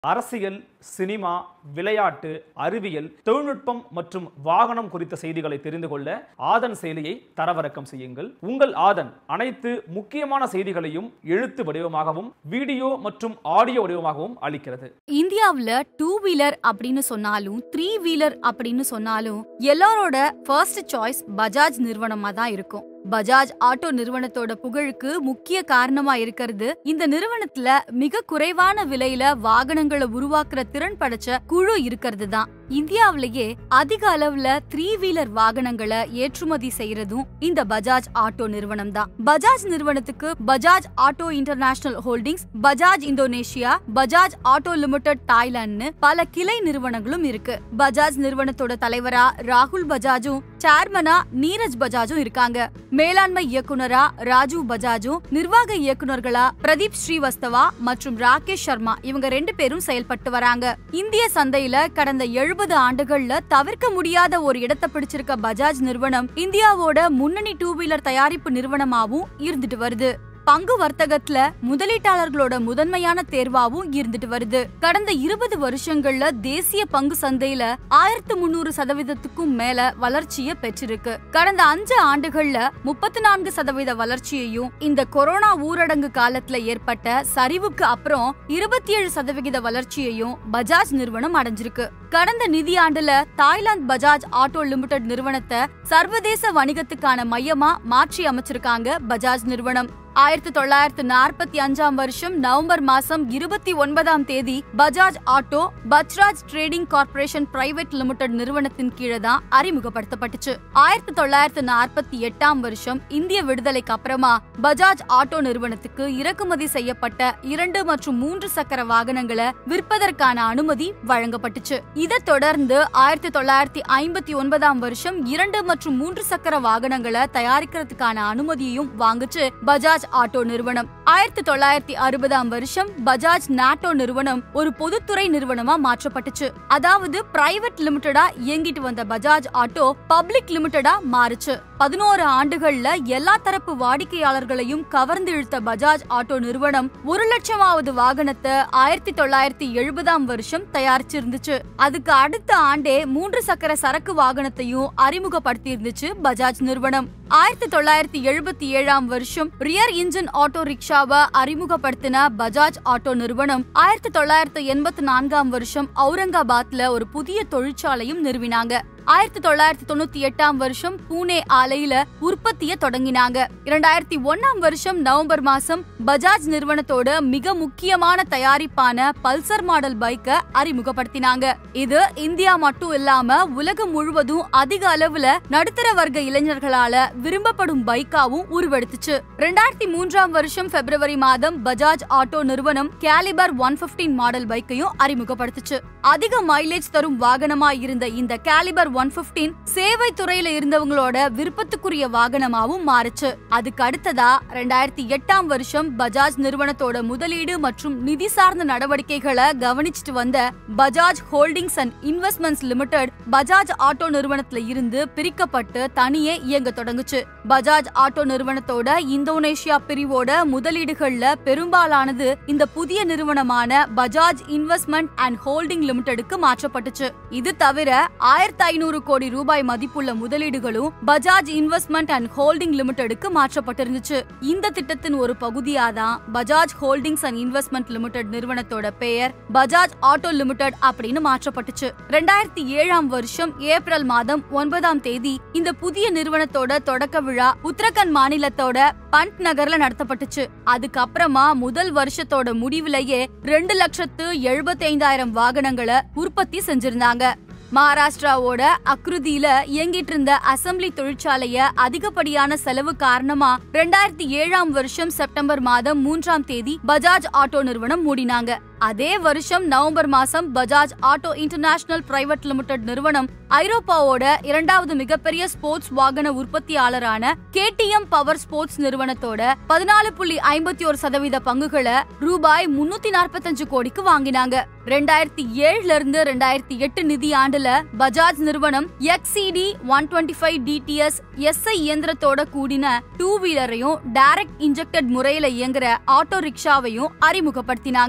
அரசியல் சினிமா விளையாட்டு அறிவியல் தொழில்நுட்பம் மற்றும் வாகனம் குறித்த செய்திகளை தெரிந்து கொள்ள ஆதன் செயலியை தரவிறக்கம் செய்யுங்கள் உங்கள் ஆதன் அனைத்து முக்கியமான செய்திகளையும் எழுத்து வடிவமாகவும் வீடியோ மற்றும் ஆடியோ வடிவமாகவும் அளிக்கிறது இந்தியாவுல டூ வீலர் அப்படின்னு சொன்னாலும் த்ரீ வீலர் அப்படின்னு சொன்னாலும் எல்லாரோட ஃபர்ஸ்ட் சாய்ஸ் பஜாஜ் நிறுவனமா தான் இருக்கும் பஜாஜ் ஆட்டோ நிறுவனத்தோட புகழுக்கு முக்கிய காரணமா இருக்கிறது இந்த நிறுவனத்துல மிக குறைவான விலையில வாகனங்களை உருவாக்குற திறன் படைச்ச குழு இருக்கிறது தான் இந்தியாவிலேயே அதிக அளவுல த்ரீ வீலர் வாகனங்களை ஏற்றுமதி செய்யறதும் இந்த பஜாஜ் ஆட்டோ நிறுவனம் தான் பஜாஜ் நிறுவனத்துக்கு Bajaj Auto International Holdings Bajaj Indonesia Bajaj Auto Limited Thailand பல கிளை நிறுவனங்களும் இருக்கு பஜாஜ் நிறுவனத்தோட தலைவரா ராகுல் பஜாஜும் சேர்மனா நீரஜ் பஜாஜும் இருக்காங்க மேலாண்மை இயக்குனரா ராஜு பஜாஜும் நிர்வாக இயக்குனர்களா பிரதீப் ஸ்ரீவஸ்தவா மற்றும் ராகேஷ் சர்மா இவங்க ரெண்டு பேரும் செயல்பட்டு வராங்க இந்திய சந்தையில கடந்த எழுபது ஆண்டுகள்ல தவிர்க்க முடியாத ஒரு இடத்தை பிடிச்சிருக்க பஜாஜ் நிறுவனம் இந்தியாவோட முன்னணி டூ வீலர் தயாரிப்பு நிறுவனமாவும் இருந்துட்டு வருது பங்கு வர்த்தகத்துல முதலீட்டாளர்களோட முதன்மையான தேர்வாவும் இருந்துட்டு வருது கடந்த இருபது வருஷங்கள்ல தேசிய பங்கு சந்தையில ஆயிரத்து முன்னூறு சதவீதத்துக்கும் மேல வளர்ச்சியை பெற்றிருக்கு கடந்த அஞ்சு ஆண்டுகள்ல முப்பத்தி நான்கு சதவீத வளர்ச்சியையும் இந்த கொரோனா ஊரடங்கு காலத்துல ஏற்பட்ட சரிவுக்கு அப்புறம் இருபத்தி ஏழு சதவிகித வளர்ச்சியையும் பஜாஜ் நிறுவனம் அடைஞ்சிருக்கு கடந்த நிதியாண்டுல தாய்லாந்து பஜாஜ் ஆட்டோ லிமிடெட் நிறுவனத்தை சர்வதேச வணிகத்துக்கான மையமா மாற்றி அமைச்சிருக்காங்க பஜாஜ் நிறுவனம் ஆயிரத்தி தொள்ளாயிரத்து நாற்பத்தி அஞ்சாம் வருஷம் நவம்பர் மாசம் இருபத்தி ஒன்பதாம் தேதி Bajaj Auto Bajraj Trading Corporation Private Limited நிறுவனத்தின் கீழே தான் அறிமுகப்படுத்தப்பட்டுச்சு ஆயிரத்தி தொள்ளாயிரத்து நாற்பத்தி எட்டாம் வருஷம் இந்திய விடுதலைக்கு அப்புறமா பஜாஜ் ஆட்டோ நிறுவனத்துக்கு இறக்குமதி செய்யப்பட்ட இரண்டு மற்றும் மூன்று சக்கர வாகனங்களை விற்பதற்கான அனுமதி வழங்கப்பட்டுச்சு இதைத் தொடர்ந்து ஆயிரத்தி தொள்ளாயிரத்தி ஐம்பத்தி ஒன்பதாம் வருஷம் இரண்டு மற்றும் மூன்று சக்கர வாகனங்களை தயாரிக்கிறதுக்கான அனுமதியையும் வாங்குச்சு பஜாஜ் ஆட்டோ நிறுவனம் ஆயிரத்தி தொள்ளாயிரத்தி அறுபதாம் வருஷம் பஜாஜ் நாட்டோ நிறுவனம் ஒரு பொதுத்துறை நிறுவனமா மாற்றப்பட்டுச்சு அதாவது பிரைவேட் லிமிடெடா இயங்கிட்டு வந்த பஜாஜ் ஆட்டோ பப்ளிக் லிமிடெடா மாறுச்சு பதினோரு ஆண்டுகள்ல எல்லா தரப்பு வாடிக்கையாளர்களையும் கவர்ந்து இழுத்த பஜாஜ் ஆட்டோ நிறுவனம் ஒரு லட்சமாவது வாகனத்தை ஆயிரத்தி தொள்ளாயிரத்தி எழுபதாம் வருஷம் தயாரிச்சிருந்துச்சு அதுக்கு அடுத்த ஆண்டே மூன்று சக்கர சரக்கு வாகனத்தையும் அறிமுகப்படுத்தி இருந்துச்சு பஜாஜ் நிறுவனம் ஆயிரத்தி தொள்ளாயிரத்தி எழுபத்தி ஏழாம் வருஷம் ரியர் இன்ஜின் ஆட்டோ ரிக்ஷாவை அறிமுகப்படுத்தின பஜாஜ் ஆட்டோ நிறுவனம் ஆயிரத்தி தொள்ளாயிரத்தி எண்பத்தி நான்காம் வருஷம் அவுரங்காபாத்ல ஒரு புதிய தொழிற்சாலையும் நிறுவினாங்க ஆயிரத்தி தொள்ளாயிரத்தி தொண்ணூத்தி எட்டாம் வருஷம் பூனே ஆலையில உற்பத்திய தொடங்கினாங்க இரண்டாயிரத்தி ஒன்னாம் வருஷம் நவம்பர் மாசம் பஜாஜ் நிறுவனத்தோட மிக முக்கியமான தயாரிப்பான பல்சர் மாடல் பைக்கை அறிமுகப்படுத்தினாங்க இது இந்தியா மட்டும் இல்லாம உலகம் முழுவதும் அதிக அளவுல நடுத்தர வர்க்க இளைஞர்களால விரும்பப்படும் பைக்காவும் உருவெடுத்துச்சு ரெண்டாயிரத்தி மூன்றாம் வருஷம் பிப்ரவரி மாதம் பஜாஜ் ஆட்டோ நிறுவனம் கேலிபர் ஒன் பிப்டீன் மாடல் பைக்கையும் அறிமுகப்படுத்துச்சு அதிக மைலேஜ் தரும் வாகனமா இருந்த இந்த கேலிபர் ஒன் பிப்டீன் சேவை துறையில இருந்தவங்களோட விருப்பத்துக்குரிய வாகனமாவும் மாறுச்சு அதுக்கு அடுத்ததா ரெண்டாயிரத்தி எட்டாம் வருஷம் பஜாஜ் நிறுவனத்தோட முதலீடு மற்றும் நிதி சார்ந்த நடவடிக்கைகளை கவனிச்சுட்டு வந்த Bajaj Holdings and Investments Limited Bajaj Auto நிறுவனத்துல இருந்து பிரிக்கப்பட்டு தனியே இயங்க தொடங்குச்சு பஜாஜ் ஆட்டோ நிறுவனத்தோட இந்தோனேஷியா பிரிவோட முதலீடுகள்ல பெரும்பாலானது இந்த புதிய நிறுவனமான பஜாஜ் இன்வெஸ்ட்மெண்ட் அண்ட் ஹோல்டிங் லிமிடெடுக்கு மாற்றப்பட்டுச்சு இது தவிர ஆயிரத்தி ஐநூறு கோடி ரூபாய் மதிப்புள்ள முதலீடுகளும் பஜாஜ் இன்வெஸ்ட்மெண்ட் அண்ட் ஹோல்டிங் லிமிடெடுக்கு மாற்றப்பட்டிருந்துச்சு இந்த திட்டத்தின் ஒரு பகுதியா தான் Bajaj Holdings and Investment Limited நிறுவனத்தோட பெயர் பஜாஜ் ஆட்டோ லிமிடெட் அப்படின்னு மாற்றப்பட்டுச்சு ரெண்டாயிரத்தி ஏழாம் வருஷம் ஏப்ரல் மாதம் ஒன்பதாம் தேதி இந்த புதிய நிறுவனத்தோட தொடக்க விழா உத்தரகண்ட் மாநிலத்தோட பண்ட் நகர்ல நடத்தப்பட்டுச்சு அதுக்கப்புறமா முதல் வருஷத்தோட முடிவுலயே ரெண்டு லட்சத்து எழுபத்தி ஐந்தாயிரம் வாகனங்களை உற்பத்தி செஞ்சிருந்தாங்க மகாராஷ்டிராவோட அக்ருதியில இயங்கிட்டு இருந்த அசம்பிளி தொழிற்சாலைய அதிகப்படியான செலவு காரணமா ரெண்டாயிரத்தி ஏழாம் வருஷம் செப்டம்பர் மாதம் மூன்றாம் தேதி பஜாஜ் ஆட்டோ நிறுவனம் மூடினாங்க அதே வருஷம் நவம்பர் மாசம் Bajaj Auto International Private Limited நிறுவனம் ஐரோப்பாவோட இரண்டாவது மிகப்பெரிய ஸ்போர்ட்ஸ் வாகன உற்பத்தியாளரான கேடிஎம் பவர் ஸ்போர்ட்ஸ் நிறுவனத்தோட பதினாலு புள்ளி ஐம்பத்தி ஒரு சதவீத பங்குகளை ரூபாய் முன்னூத்தி நாற்பத்தஞ்சு கோடிக்கு வாங்கினாங்க ரெண்டாயிரத்தி ஏழுல இருந்து ரெண்டாயிரத்தி எட்டு நிதி ஆண்டுல பஜாஜ் நிறுவனம் XCD one twenty five DTS SI இயந்திரத்தோட கூடின டூ வீலரையும் டைரக்ட் இன்ஜெக்டட் முறையில இயங்குற ஆட்டோ ரிக்ஷாவையும் அறிமுகப்படுத்தினாங்க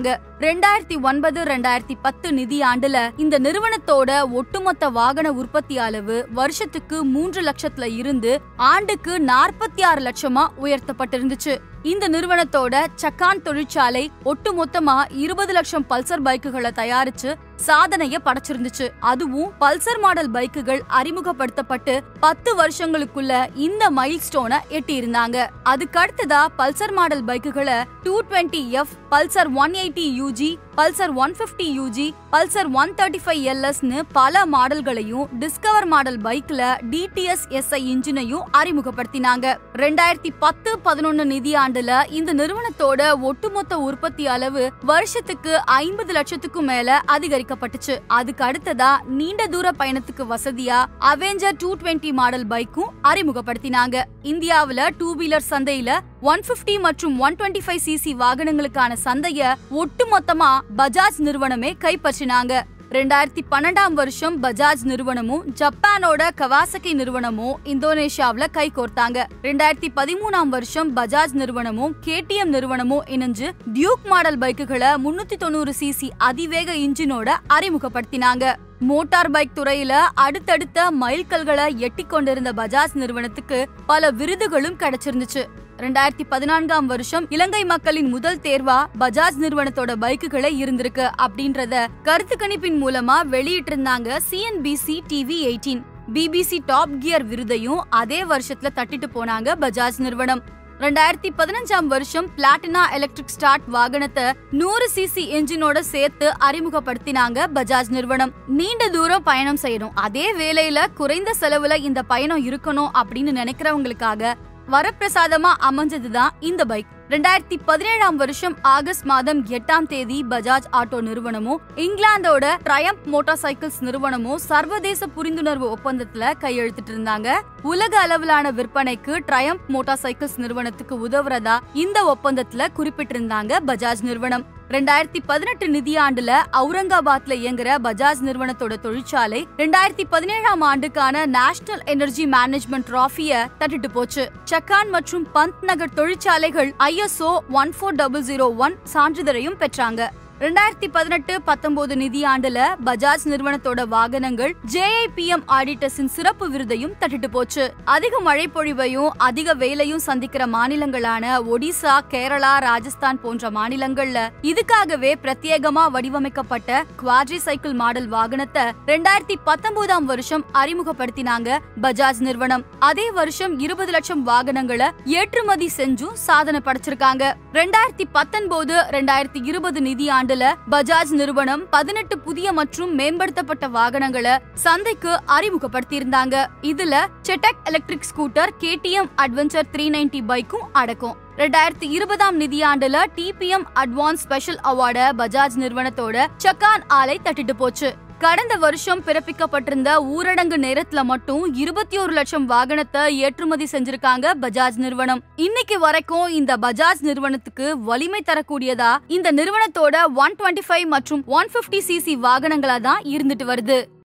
ரெண்டாயிரத்தி ஒன்பது ரெண்டாயிரத்தி பத்து நிதியாண்டுல இந்த நிறுவனத்தோட ஒட்டுமொத்த வாகன உற்பத்தி அளவு வருஷத்துக்கு மூன்று லட்சத்துல இருந்து ஆண்டுக்கு நாற்பத்தி ஆறு லட்சமா உயர்த்தப்பட்டிருந்துச்சு இந்த நிறுவனத்தோட சக்கான் தொழிற்சாலை ஒட்டுமொத்தமா இருபது லட்சம் பல்சர் பைக்குகளை தயாரிச்சு சாதனைய படைச்சிருந்துச்சு அதுவும் பல்சர் மாடல் பைக்குகள் அறிமுகப்படுத்தப்பட்டு பத்து வருஷங்களுக்குள்ள இந்த மைல் ஸ்டோனை எட்டி இருந்தாங்க அதுக்கு அடுத்ததா பல்சர் மாடல் பைக்குகளை two twenty F Pulsar one eighty UG Pulsar one fifty UG Pulsar one thirty five எல்எஸ்னு பல மாடல்களையும் டிஸ்கவர் மாடல் பைக்ல டிடிஎஸ் எஸ்ஐ இன்ஜினையும் அறிமுகப்படுத்தினாங்க ரெண்டாயிரத்தி பத்து பதினொன்னு நிதியாண்டுல இந்த நிறுவனத்தோட ஒட்டுமொத்த உற்பத்தி அளவு வருஷத்துக்கு ஐம்பது லட்சத்துக்கும் மேல அதிகரிக்கப்பட்டுச்சு அதுக்கு அடுத்ததா நீண்ட தூர பயணத்துக்கு வசதியா அவெஞ்சர் டூ டுவெண்ட்டி மாடல் பைக்கும் அறிமுகப்படுத்தினாங்க இந்தியாவுல டூ வீலர் சந்தையில ஒன் பிப்டி மற்றும் ஒன் டுவெண்ட்டி ஃபைவ் சிசி வாகனங்களுக்கான சந்தைய ஒட்டுமொத்தமா பஜாஜ் நிறுவனமே கைப்பற்றினாங்க ரெண்டாயிரத்தி பன்னெண்டாம் வருஷம் பஜாஜ் நிறுவனமும் ஜப்பானோட கவாசகி நிறுவனமும் இந்தோனேஷியாவுல கை கோர்த்தாங்க ரெண்டாயிரத்தி பதிமூணாம் வருஷம் பஜாஜ் நிறுவனமும் கேடிஎம் நிறுவனமும் இணைஞ்சு டியூக் மாடல் பைக்குகளை முன்னூத்தி தொண்ணூறு சிசி அதிவேக இன்ஜினோட அறிமுகப்படுத்தினாங்க மோட்டார் பைக் துறையில அடுத்தடுத்த மைல்கல்களை எட்டி கொண்டிருந்த பஜாஜ் நிறுவனத்துக்கு பல விருதுகளும் கிடைச்சிருந்துச்சு ரெண்டாயிரத்தி பதினான்காம் வருஷம் இலங்கை மக்களின் முதல் தேர்வா பஜாஜ் நிறுவனத்தோட பைக்குகளே இருந்திருக்கு அப்படின்றத கருத்து கணிப்பின் மூலமா வெளியிட்டிருந்தாங்க CNBC TV eighteen BBC Top Gear விருதையும் அதே வருஷத்துல தட்டிட்டு போனாங்க பஜாஜ் நிறுவனம் ரெண்டாயிரத்தி பதினஞ்சாம் வருஷம் பிளாட்டினா எலக்ட்ரிக் ஸ்டார்ட் வாகனத்தை நூறு சிசி என்ஜினோட சேர்த்து அறிமுகப்படுத்தினாங்க பஜாஜ் நிறுவனம் நீண்ட தூரம் பயணம் செய்யணும் அதே வேளையில குறைந்த செலவுல இந்த பயணம் இருக்கணும் அப்படின்னு நினைக்கிறவங்களுக்காக வரப்பிரசாதமா அமைஞ்சதுதான் இந்த பைக் ரெண்டாயிரத்தி பதினேழாம் வருஷம் ஆகஸ்ட் மாதம் எட்டாம் தேதி பஜாஜ் ஆட்டோ நிறுவனமும் இங்கிலாந்தோட ட்ரயம்ப் மோட்டார் சைக்கிள்ஸ் நிறுவனமும் சர்வதேச புரிந்துணர்வு ஒப்பந்தத்துல கையெழுத்திட்டு இருந்தாங்க உலக அளவிலான விற்பனைக்கு ட்ரயம்ப் மோட்டார் சைக்கிள்ஸ் நிறுவனத்துக்கு உதவுறதா இந்த ஒப்பந்தத்துல குறிப்பிட்டிருந்தாங்க பஜாஜ் நிறுவனம் ரெண்டாயிரத்தி பதினெட்டு நிதியாண்டுல அவுரங்காபாத்ல இயங்குற பஜாஜ் நிறுவனத்தோட தொழிற்சாலை ரெண்டாயிரத்தி பதினேழாம் ஆண்டுக்கான நேஷனல் எனர்ஜி மேனேஜ்மெண்ட் டிராஃபிய தட்டிட்டு போச்சு சக்கான் மற்றும் பந்த் நகர் தொழிற்சாலைகள் ISO one four double zero one சான்றிதழையும் பெற்றாங்க ரெண்டாயிரத்தி பதினெட்டு பத்தொன்பது நிதியாண்டுல பஜாஜ் நிறுவனத்தோட வாகனங்கள் ஜேஐபிஎம் ஆடிட்டர்ஸின் சிறப்பு விருதையும் தட்டிட்டு போச்சு அதிக மழை பொழிவையும் அதிக வெயிலையும் சந்திக்கிற மாநிலங்களான ஒடிசா கேரளா ராஜஸ்தான் போன்ற மாநிலங்கள்ல இதுக்காகவே பிரத்யேகமா வடிவமைக்கப்பட்ட குவாட்ரி சைக்கிள் மாடல் வாகனத்தை ரெண்டாயிரத்தி பத்தொன்பதாம் வருஷம் அறிமுகப்படுத்தினாங்க பஜாஜ் நிறுவனம் அதே வருஷம் இருபது லட்சம் வாகனங்களை ஏற்றுமதி செஞ்சும் சாதனை படைச்சிருக்காங்க ரெண்டாயிரத்தி பத்தொன்பது ரெண்டாயிரத்தி இருபது நிதியாண்டுல பஜாஜ் நிறுவனம் பதினெட்டு புதிய மற்றும் மேம்படுத்தப்பட்ட வாகனங்களை சந்தைக்கு அறிமுகப்படுத்தியிருந்தாங்க இதுல Chetak electric scooter KTM adventure three ninety பைக்கும் அடக்கும் ரெண்டாயிரத்தி இருபதாம் நிதியாண்டுல டிபிஎம் அட்வான்ஸ் ஸ்பெஷல் அவார்ட பஜாஜ் நிறுவனத்தோட சக்கான் ஆலை தட்டிட்டு போச்சு கடந்த வருஷம் பிறப்பிக்கப்பட்டிருந்த ஊரடங்கு நேரத்துல மட்டும் இருபத்தி ஒரு லட்சம் வாகனத்தை ஏற்றுமதி செஞ்சிருக்காங்க பஜாஜ் நிறுவனம் இன்னைக்கு வரைக்கும் இந்த பஜாஜ் நிறுவனத்துக்கு வலிமை தரக்கூடியதா இந்த நிறுவனத்தோட ஒன் டுவெண்ட்டி ஃபைவ் மற்றும் ஒன் பிப்டி சிசி வாகனங்களா தான் இருந்துட்டு வருது